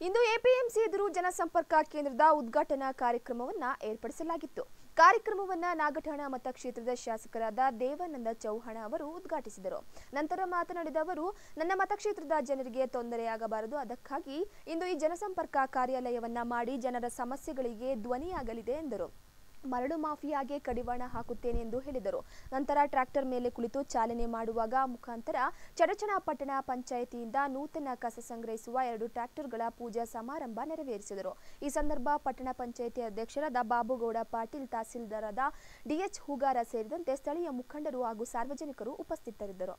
ಇಂದು APMC ಎದುರು ಜನಸಂಪರ್ಕ ಕೇಂದ್ರದ ಉದ್ಘಾಟನಾ ಕಾರ್ಯಕ್ರಮವನ್ನ ಏರ್ಪಡಿಸಲಾಗಿತ್ತು ಕಾರ್ಯಕ್ರಮವನ್ನ ನಾಗಠಾಣ ಮತಕ್ಷೇತ್ರದ ಶಾಸಕರಾದ ದೇವಾನಂದ ಚೌಹಾಣ ಅವರು ಉದ್ಘಾಟಿಸಿದರು ನಂತರ ಮಾತನಾಡಿದ ಅವರು ನನ್ನ ಮತಕ್ಷೇತ್ರದ ಜನರಿಗೆ ತೊಂದರೆಯಾಗಬಾರದು ಅದಕ್ಕಾಗಿ ಇಂದು ಈ ಜನಸಂಪರ್ಕ ಕಾರ್ಯಾಲಯವನ್ನ ಮಾಡಿ ಜನರ ಸಮಸ್ಯೆಗಳಿಗೆ ಧ್ವನಿಯಾಗಲಿದೆ ಎಂದರು ಮರಳು ಮಾಫಿಯಾಗೆ ಕಡಿವಾಣ ಹಾಕುತ್ತೇನೆ ಎಂದು ಹೇಳಿದರು ನಂತರ ಟ್ರ್ಯಾಕ್ಟರ್ ಮೇಲೆ ಕುಳಿತು ಚಾಲನೆ ಮಾಡುವಾಗ ಮುಖಾಂತರ ಚಡಚಣ ಪಟ್ಟಣ ಪಂಚಾಯಿತಿಯಿಂದ ನೂತನ ಕಸ ಸಂಗ್ರಹಿಸುವ ಎರಡು ಟ್ರ್ಯಾಕ್ಟರ್ಗಳ ಪೂಜಾ ಸಮಾರಂಭ ನೆರವೇರಿಸಿದರು ಈ ಸಂದರ್ಭ ಪಟ್ಟಣ ಪಂಚಾಯಿತಿ ಅಧ್ಯಕ್ಷರಾದ ಬಾಬುಗೌಡ ಪಾಟೀಲ್ ತಹಸೀಲ್ದಾರಾದ ಡಿಎಚ್ ಹೂಗಾರ ಸೇರಿದಂತೆ ಸ್ಥಳೀಯ ಮುಖಂಡರು ಹಾಗೂ ಸಾರ್ವಜನಿಕರು ಉಪಸ್ಥಿತರಿದ್ದರು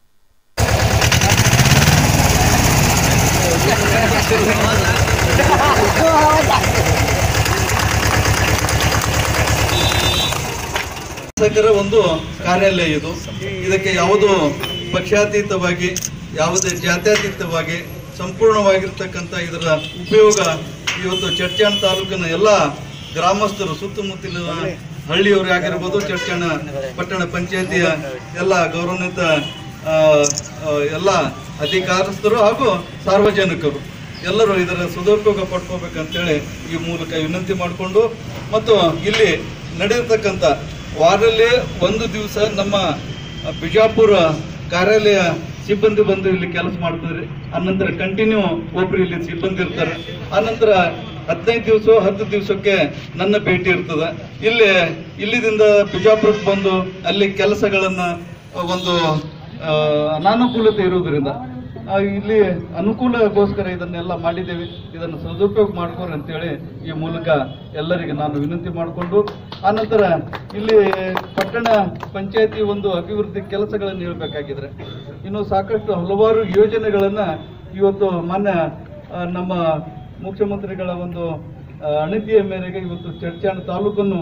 ಶಾಸಕರ ಒಂದು ಕಾರ್ಯಾಲಯ ಇದು ಇದಕ್ಕೆ ಯಾವುದು ಪಕ್ಷಾತೀತವಾಗಿ ಯಾವುದೇ ಜಾತ್ಯತೀತವಾಗಿ ಸಂಪೂರ್ಣವಾಗಿರ್ತಕ್ಕಂಥ ಇದರ ಉಪಯೋಗ ಇವತ್ತು ಚರ್ಚಾಣ ತಾಲೂಕಿನ ಎಲ್ಲ ಗ್ರಾಮಸ್ಥರು ಸುತ್ತಮುತ್ತಲಿನ ಹಳ್ಳಿಯವರು ಆಗಿರ್ಬೋದು ಚರ್ಚಾಣ ಪಟ್ಟಣ ಪಂಚಾಯತಿಯ ಎಲ್ಲ ಗೌರವಾನ್ವಿತ ಆ, ಆ, ಎಲ್ಲ ಅಧಿಕಾರಸ್ಥರು ಹಾಗೂ ಸಾರ್ವಜನಿಕರು ಎಲ್ಲರೂ ಇದರ ಸದುಪಯೋಗ ಪಡ್ಕೋಬೇಕಂತೇಳಿ ಈ ಮೂಲಕ ವಿನಂತಿ ಮಾಡಿಕೊಂಡು ಮತ್ತು ಇಲ್ಲಿ ನಡೆಯತಕ್ಕಂಥ ವಾರದಲ್ಲಿ ಒಂದು ದಿವಸ ನಮ್ಮ ಬಿಜಾಪುರ ಕಾರ್ಯಾಲಯ ಸಿಬ್ಬಂದಿ ಬಂದು ಇಲ್ಲಿ ಕೆಲಸ ಮಾಡ್ತಾರೆ ಆನಂತರ ಕಂಟಿನ್ಯೂ ಒಬ್ರು ಇಲ್ಲಿ ಸಿಬ್ಬಂದಿ ಇರ್ತಾರೆ ಆನಂತರ ಹದಿನೈದು ದಿವಸ ಹತ್ತು ದಿವಸಕ್ಕೆ ನನ್ನ ಭೇಟಿ ಇರ್ತದೆ ಇಲ್ಲಿ ಇಲ್ಲಿದಿಂದ ಬಿಜಾಪುರಕ್ಕೆ ಬಂದು ಅಲ್ಲಿ ಕೆಲಸಗಳನ್ನ ಒಂದು ಆ, ಅನಾನುಕೂಲತೆ ಇರುವುದರಿಂದ ಆ, ಇಲ್ಲಿ ಅನುಕೂಲಗೋಸ್ಕರ ಇದನ್ನೆಲ್ಲ ಮಾಡಿದ್ದೇವೆ ಇದನ್ನು ಸದುಪಯೋಗ ಮಾಡ್ಕೋರಿ ಅಂತೇಳಿ ಈ ಮೂಲಕ ಎಲ್ಲರಿಗೆ ನಾನು ವಿನಂತಿ ಮಾಡಿಕೊಂಡು ಆನಂತರ ಇಲ್ಲಿ ಪಟ್ಟಣ ಪಂಚಾಯತಿ ಒಂದು ಅಭಿವೃದ್ಧಿ ಕೆಲಸಗಳನ್ನು ನೀಡಬೇಕಾಗಿದ್ರೆ ಇನ್ನು ಸಾಕಷ್ಟು ಹಲವಾರು ಯೋಜನೆಗಳನ್ನ ಇವತ್ತು ಮಾನ್ಯ ಆ, ನಮ್ಮ ಮುಖ್ಯಮಂತ್ರಿಗಳ ಒಂದು ಆ, ಅಣತಿಯ ಮೇರೆಗೆ ಇವತ್ತು ಚರ್ಚಾಣ ತಾಲೂಕನ್ನು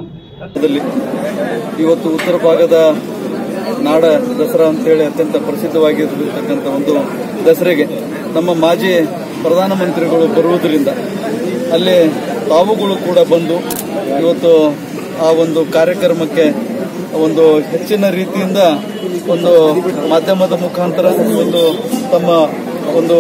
ಇವತ್ತು ಉತ್ತರ ಭಾಗದ ನಾಡ ದಸರಾ ಅಂತೇಳಿ ಅತ್ಯಂತ ಪ್ರಸಿದ್ಧವಾಗಿರತಕ್ಕಂಥ ಒಂದು ದಸರೆಗೆ ನಮ್ಮ ಮಾಜಿ ಪ್ರಧಾನಮಂತ್ರಿಗಳು ಬರುವುದರಿಂದ ಅಲ್ಲಿ ತಾವುಗಳು ಕೂಡ ಬಂದು ಇವತ್ತು ಆ ಒಂದು ಕಾರ್ಯಕ್ರಮಕ್ಕೆ ಒಂದು ಹೆಚ್ಚಿನ ರೀತಿಯಿಂದ ಒಂದು ಮಾಧ್ಯಮದ ಮುಖಾಂತರ ಒಂದು ತಮ್ಮ ಒಂದು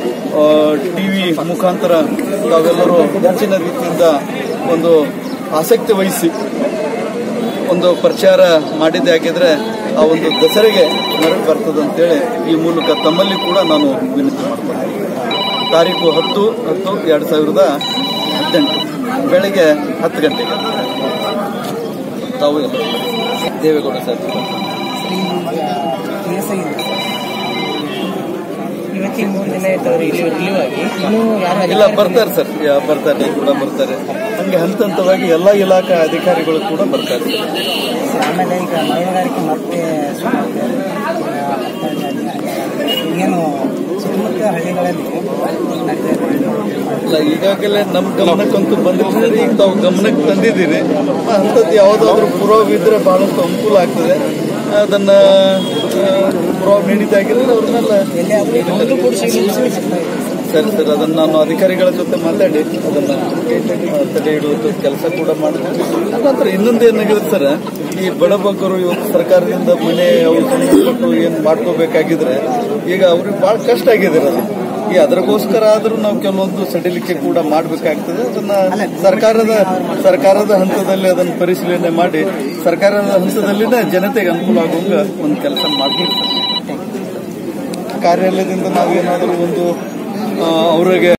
ಟಿವಿ ಮುಖಾಂತರ ತಾವೆಲ್ಲರೂ ಹೆಚ್ಚಿನ ರೀತಿಯಿಂದ ಒಂದು ಆಸಕ್ತಿ ವಹಿಸಿ ಒಂದು ಪ್ರಚಾರ ಮಾಡಿದ್ದೆ ಹಾಕಿದ್ರೆ ಆ ಒಂದು ದಸರೆಗೆ ನೆರವು ಬರ್ತದೆ ಅಂತೇಳಿ ಈ ಮೂಲಕ ತಮ್ಮಲ್ಲಿ ಕೂಡ ನಾನು ವಿನಂತಿ ಮಾಡ್ತೀನಿ ತಾರೀಕು ಹತ್ತು ಹತ್ತು ಎರಡು ಸಾವಿರದ ಹದಿನೆಂಟು ಬೆಳಗ್ಗೆ ಹತ್ತು ಗಂಟೆಗೆ ತಾವು ಎಲ್ಲ ದೇವೇಗೌಡ ಸರ್ ಇವತ್ತಿನ ಮೂರು ದಿನ ಆಯ್ತವ್ರು ಇಲ್ಲಿ ರಿಲೀವ್ ಆಗಿ ಇನ್ನೂ ಯಾರು ಇಲ್ಲ ಬರ್ತಾರೆ ಸರ್ ಯಾ- ಬರ್ತಾರೆ ಕೂಡ ಬರ್ತಾರೆ ಹಂಗೆ ಹಂತ ಹಂತವಾಗಿ ಎಲ್ಲ ಇಲಾಖಾ ಅಧಿಕಾರಿಗಳು ಕೂಡ ಬರ್ತಾರೆ ಆಮೇಲೆ ಈಗ ಮೈನುಗಾರಿಕೆ ಮತ್ತೆ ಸುಮಾರು ಏನು ಸುತ್ತಮುತ್ತ ಹಳ್ಳಿಗಳಲ್ಲಿ ನಡೀತಾ ಇದೆ. ಇಲ್ಲ ಈಗಾಗಲೇ ನಮ್ಮ ಗಮನಕ್ಕಂತೂ ಬಂದಿಲ್ಲ ಸರ್ ಈಗ ತಾವು ಗಮನಕ್ಕೆ ತಂದಿದ್ದೀರಿ ಆ ಅಂಥದ್ದು ಯಾವುದಾದ್ರೂ ಪುರಾವಿದ್ರೆ ಬಹಳಷ್ಟು ಅನುಕೂಲ ಆಗ್ತದೆ ಅದನ್ನ ಆ, ಪುರಾವ ನೀಡಿದಾಗಿದ್ರೆ ಅವ್ರನ್ನೆಲ್ಲ ಒಂದು ಕೂಡ ಸಿಗಲಿಲ್ಲ ಸರಿ ಸರ್ ಅದನ್ನ ನಾನು ಅಧಿಕಾರಿಗಳ ಜೊತೆ ಮಾತಾಡಿ ಅದನ್ನ ಆ, ತಡೆ ಹಿಡಿಯುವಂತ ಕೆಲಸ ಕೂಡ ಮಾಡ್ತೀನಿ ಅನಂತರ ಇನ್ನೊಂದು ಏನಾಗಿದೆ ಸರ್ ಈ ಬಡಬಗ್ಗರು ಇವತ್ತು ಸರ್ಕಾರದಿಂದ ಮನೆ ಅವ್ರು ಸಂಬಂಧಪಟ್ಟು ಏನ್ ಮಾಡ್ಕೋಬೇಕಾಗಿದ್ರೆ ಈಗ ಅವ್ರಿಗೆ ಬಹಳ ಕಷ್ಟ ಆಗಿದೆ ಅದು ಈ ಅದಕ್ಕೋಸ್ಕರ ಆದ್ರೂ ನಾವು ಕೆಲವೊಂದು ಸಡಿಲಿಕೆ ಕೂಡ ಮಾಡಬೇಕಾಗ್ತದೆ ಅದನ್ನ ಸರ್ಕಾರದ ಸರ್ಕಾರದ ಹಂತದಲ್ಲಿ ಅದನ್ನು ಪರಿಶೀಲನೆ ಮಾಡಿ ಸರ್ಕಾರದ ಹಂತದಲ್ಲಿನೇ ಜನತೆಗೆ ಅನುಕೂಲ ಆಗುವಂಗ ಒಂದು ಕೆಲಸ ಮಾಡ್ಬೇಕು ಕಾರ್ಯಾಲಯದಿಂದ ನಾವೇನಾದರೂ ಒಂದು ಆ, ಅವರಿಗೆ